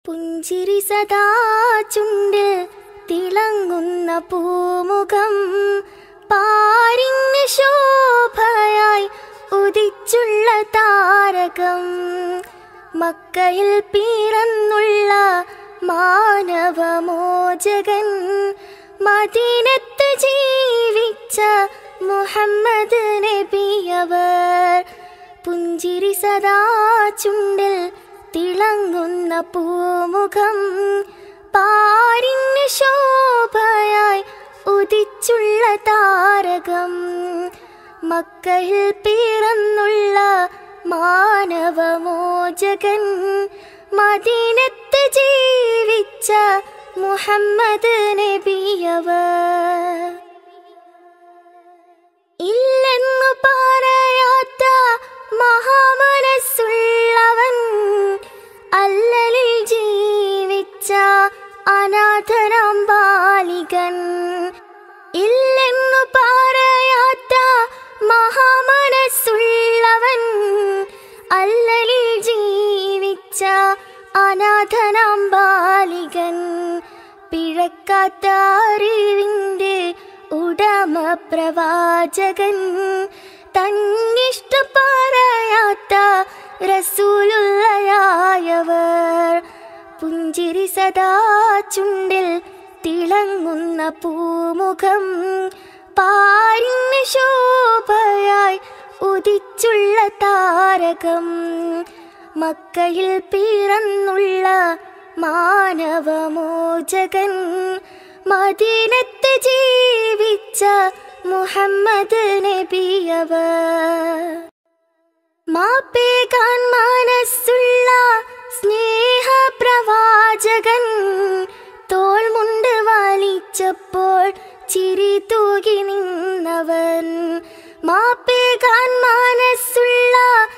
പുഞ്ചിരി സദാ ചുണ്ടിൽ തിളങ്ങുന്ന പൂമുഖം പാരിന് ശോഭയായി ഉദിച്ചുള്ള താരകം മക്കയിൽ പിറന്നുള്ള മാനവമോചകൻ മദീനത്ത് ജീവിച്ച മുഹമ്മദ് നബിയവർ പുഞ്ചിരി സദാ ചുണ്ടിൽ തിളങ്ങുന്ന പൂമുഖം പാരിന് ശോഭയായി ഉദിച്ചുള്ള താരകം മക്കയിൽ പിറന്നുള്ള മാനവമോചകൻ മദീനത്ത് ജീവിച്ച മുഹമ്മദ് നബിയവർ ഇല്ലെന്നു പറയാത്ത മഹാമനസ്സുള്ളവൻ അല്ലലിൽ ജീവിച്ച അനാഥനാം ബാലികൻ ഇല്ലെന്നു പറയാത്ത മഹാമനസ്സുള്ളവൻ അല്ലലിൽ ജീവിച്ച അനാഥനാം ബാലികൻ പിഴക്കാത്ത അറിവിൻ്റെ ഉടമ പ്രവാചകൻ തന്നിഷ്ട പറയാത്ത റസൂലുള്ളയായവർ പുഞ്ചിരി സദാ ചുണ്ടിൽ തിളങ്ങുന്ന പൂമുഖം പാരിന് ശോഭയായി ഉദിച്ചുള്ള താരകം മക്കയിൽ പിറന്നുള്ള മാനവമോചകൻ മദീനത്ത് ജീവിച്ച മുഹമ്മദ് നബിയവർ മാപ്പേകാൻ മനസ്സുള്ള സ്നേഹപ്രവാചകൻ തോൾമുണ്ട് വലിച്ചപ്പോൾ ചിരി തൂകി നിന്നവൻ മാപ്പേകാൻ മനസ്സുള്ള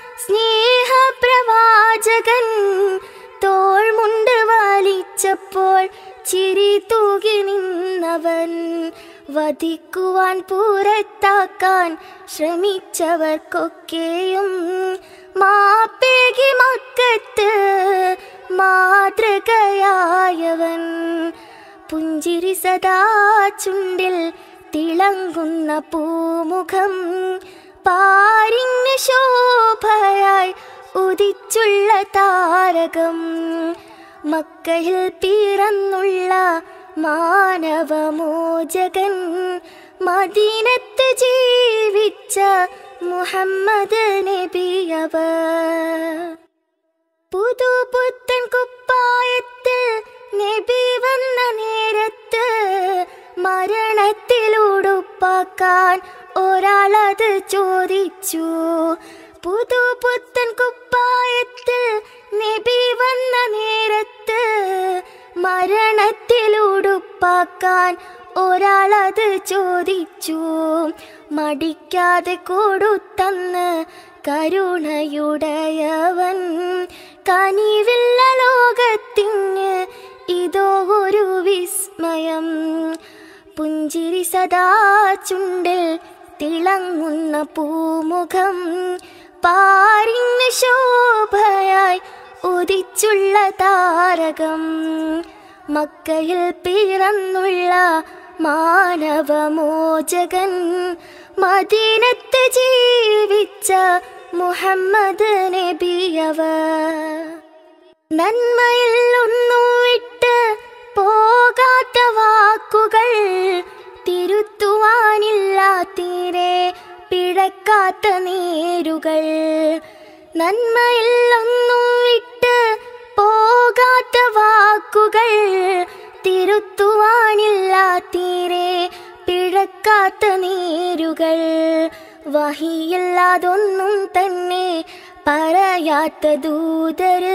സ്നേഹപ്രവാചകൻ തോൾമുണ്ട് വലിച്ചപ്പോൾ ചിരി തൂകി നിന്നവൻ വധിക്കുവാൻ പുറത്താക്കാൻ ശ്രമിച്ചവർക്കൊക്കെയും മാപ്പേകി മക്കത്ത് മാതൃകയായവൻ പുഞ്ചിരി സദാ ചുണ്ടിൽ തിളങ്ങുന്ന പൂമുഖം പാരിന് ശോഭയായി ഉദിച്ചുള്ള താരകം മക്കയിൽ പിറന്നുള്ള മാനവമോചകൻ മദീനത്ത് ജീവിച്ച മുഹമ്മദ് നബിയവർ പുതുപുത്തൻ കുപ്പായത്തിൽ നബി വന്ന നേരത്ത് മരണത്തിലുടുപ്പാക്കാൻ ഒരാളത് ചോദിച്ചു പുതുപുത്തൻ കുപ്പായത്തിൽ നബി വന്ന നേരത്ത് മരണത്തിലുടുപ്പാക്കാൻ ഒരാളത് ചോദിച്ചു മടിക്കാതെ കൊടുത്തന്ന് കരുണയുടയവൻ കനിവില്ല ലോകത്തിന് ഇതോ ഒരു വിസ്മയം പുഞ്ചിരി സദാ ചുണ്ടിൽ തിളങ്ങുന്ന പൂമുഖം പാരിന് ശോഭയായി ഉദിച്ചുള്ള താരകം മക്കയിൽ പിറന്നുള്ള മാനവമോചകൻ മദീനത്ത് ജീവിച്ച മുഹമ്മദ് നബിയവർ നന്മയിൽ ഒന്നു വിട്ട് പോകാത്ത വാക്കുകൾ തിരുത്തുവാനില്ല തീരെ പിഴക്കാത്ത നേരുകൾ നന്മയിൽ ഒന്നു വിട്ട് പോകാത്ത വാക്കുകൾ തിരുത്തുവാനില്ല തീരെ പിഴക്കാത്ത നേരുകൾ വഹിയില്ലാതൊന്നും തന്നെ പറയാത്ത ദൂതര്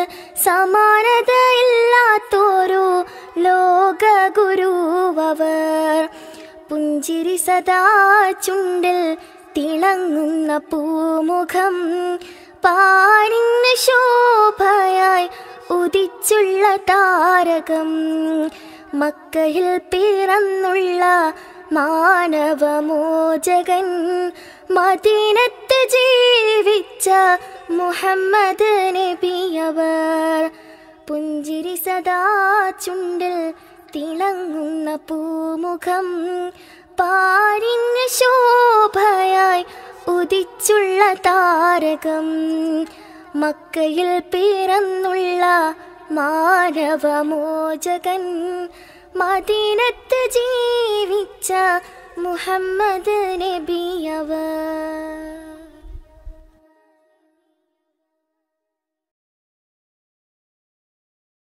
സമാനതയില്ലാത്തോരു ലോക ഗുരുവർ പുഞ്ചിരി സദാ ചുണ്ടിൽ തിളങ്ങുന്ന പൂമുഖം പാരിന് ശോഭയായി ഉദിച്ചുള്ള താരകം മക്കയിൽ പിറന്നുള്ള മാനവമോചകൻ മദീനത്ത് ജീവിച്ച മുഹമ്മദ് നബിയവർ പുഞ്ചിരി സദാ ചുണ്ടിൽ തിളങ്ങുന്ന പൂമുഖം പാരിന് ശോഭയായി ഉദിച്ചുള്ള താരകം മക്കയിൽ പിറന്നുള്ള മാനവമോചകൻ മദീനത്ത് ജീവിച്ച മുഹമ്മദ് നബിയവർ